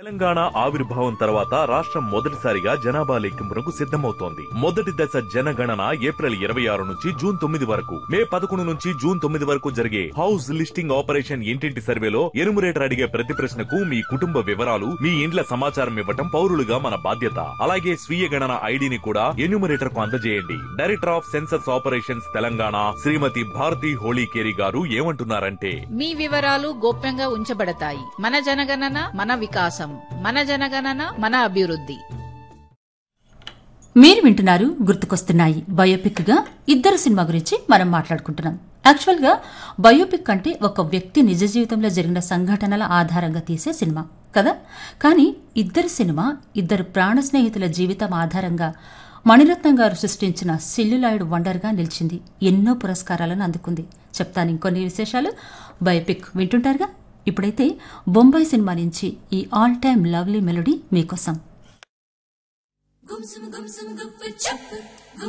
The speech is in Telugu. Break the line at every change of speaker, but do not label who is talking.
తెలంగాణ ఆవిర్భావం తర్వాత రాష్ట్రం మొదటిసారిగా జనాభా లెక్కింపునకు సిద్ధమవుతోంది మొదటి దశ జనగణన ఏప్రిల్ ఇరవై ఆరు నుంచి జూన్ తొమ్మిది వరకు మే పదకొండు నుంచి జూన్ తొమ్మిది వరకు జరిగే హౌస్ లిస్టింగ్ ఆపరేషన్ ఇంటింటి సర్వేలో ఎనుమరేటర్ అడిగే ప్రతి ప్రశ్నకు మీ కుటుంబ వివరాలు మీ ఇండ్ల సమాచారం ఇవ్వటం పౌరులుగా మన బాధ్యత అలాగే స్వీయ గణన ఐడిని కూడా ఎన్యూమరేటర్ కు అందజేయండి director of census operations Telangana Shrimati Bharati Holikeri గారు ఏమంటున్నారంటే
మీ వివరాలు గోప్యంగా ఉంచబడతాయి మన జనగణన మన వికాసం మన జనగణన మన అభివృద్ధి
మీరు వింటున్నారు గుర్తుకొస్తున్నాయి బయోపిక్ గా ఇద్దరు సినిమా గురించి మనం మాట్లాడుకుంటున్నాం యాక్చువల్ గా బయోపిక్ అంటే ఒక వ్యక్తి నిజ జీవితంలో జరిగిన సంఘటనల ఆధారంగా తీసే సినిమా కదా కానీ ఇద్దరు సినిమా ఇద్దరు ప్రాణ స్నేహితుల జీవితం ఆధారంగా మణిరత్నం గారు సృష్టించిన సెల్యులాయిడ్ వండర్గా నిలిచింది ఎన్నో పురస్కారాలను అందుకుంది చెప్తాను ఇంకొన్ని విశేషాలు బయోపిక్ వింటుంటారుగా ఇప్పుడైతే బొంబాయి సినిమా నుంచి ఈ ఆల్ టైమ్ లవ్లీ మెలోడీ మీకోసం
Gum sum gum sum gup chup